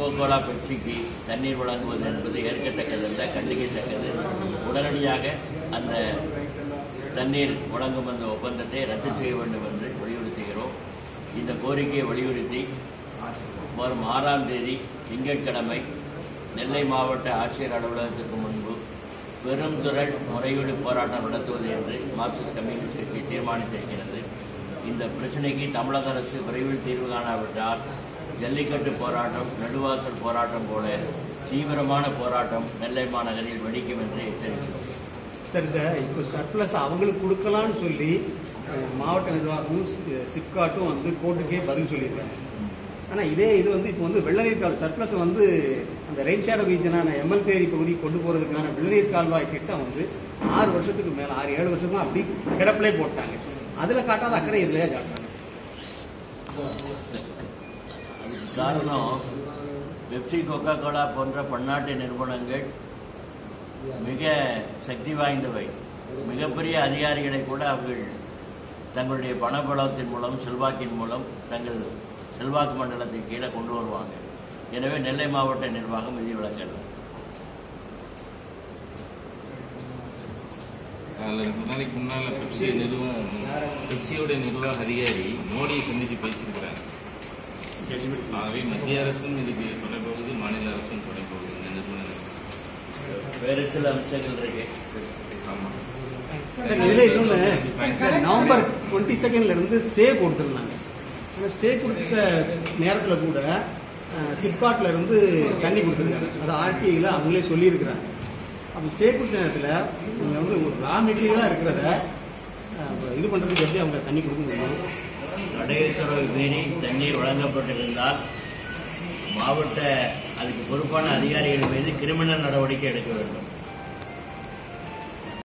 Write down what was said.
Coca Cola பெப்சிக்கு தண்ணீர் வழங்குவது என்பது ஏற்கத்தக்கதல்ல கண்டிக்கத்தக்கது உடனடியாக அந்த தண்ணீர் வழங்கும் அந்த ஒப்பந்தத்தை ரத்து செய்ய வேண்டும் என்று வலியுறுத்துகிறோம் இந்த கோரிக்கையை வலியுறுத்தி வரும் ஆறாம் தேதி திங்கட்கிழமை நெல்லை மாவட்ட ஆட்சியர் அலுவலகத்திற்கு முன்பு பெருந்திரள் முறையீடு போராட்டம் நடத்துவது என்று மார்க்சிஸ்ட் கம்யூனிஸ்ட் கட்சி தீர்மானித்திருக்கிறது இந்த பிரச்சனைக்கு தமிழக அரசு விரைவில் தீர்வு காணாவிட்டால் ஜல்லிக்கட்டு போராட்டம் நடுவாசல் போராட்டம் போல தீவிரமான போராட்டம் நெல்லை மாநகரில் வெடிக்கும் என்று எச்சரிக்கிறோம் சார் இந்த இப்போ சர்ப்ளஸ் அவங்களுக்கு கொடுக்கலாம்னு சொல்லி அஹ், மாவட்ட நிர்வாகமும் சி- சிப்காட்டும் வந்து கோர்ட்டுக்கே பதில் சொல்லியிருக்காங்க ஆனால் இதே இது வந்து இப்போ வந்து வெள்ளநீர் கால் சர்ப்ளஸ் வந்து அந்த ரெயின் ஷேடோ ரீஜனான எம்எல்தேரி பகுதி கொண்டு போகிறதுக்கான வெள்ளநீர் கால்வாய் திட்டம் வந்து ஆறு வருஷத்துக்கு மேலே ஆறு ஏழு வருஷமா அப்படி கிடப்பிலே போட்டாங்க அதில் காட்டாத அக்கறை இதுலயே காட்டுறாங்க அதுக்கு காரணம் பெப்சி கொக்கோ கோலா போன்ற பன்னாட்டு நிறுவனங்கள் மிக சக்தி வாய்ந்தவை மிகப்பெரிய அதிகாரிகளை கூட அவர்கள் தங்களுடைய பணபலத்தின் மூலம் செல்வாக்கின் மூலம் தங்கள் செல்வாக்கு மண்டலத்தை கீழே கொண்டு வருவாங்க எனவே நெல்லை மாவட்ட நிர்வாகம் விதிவிலக்கல்ல அதில் ரெண்டு நாளைக்கு முன்னால பெப்சி நிர்வாக பெப்சியோட நிர்வாக அதிகாரி மோடியை சந்தித்து பேசியிருக்கிறாங்க ஆகவே மத்திய அரசும் இதுக்கு துணை போகுது மாநில அரசும் துணை போகுது இந்த நிறுவனம் வேறு சில அம்சங்கள் இருக்கு ஆமாம் சார், இதுல இன்னொன்னு சார், நவம்பர் டுவெண்ட்டி செகண்ட்ல இருந்து ஸ்டே கொடுத்துருந்தாங்க அந்த ஸ்டே கொடுத்த நேரத்துல கூட அஹ், சிப்காட்ல இருந்து தண்ணி கொடுத்துருக்காங்க அது ஆர்டிஐல அவங்களே சொல்லியிருக்கிறாங்க அப்போ ஸ்டே கொடுத்த நேரத்துல நீங்க வந்து ஒரு ரா மெட்டீரியலா இருக்கிறத அஹ், இது பண்றதுக்கு எப்படி அவங்க தண்ணி கொடுக்க முடியும் தடையுத்தரவு மீறி தண்ணீர் வழங்கப்பட்டிருந்தால் மாவட்ட அதுக்கு பொறுப்பான அதிகாரிகள் மீது கிரிமினல் நடவடிக்கை எடுக்க வேண்டும்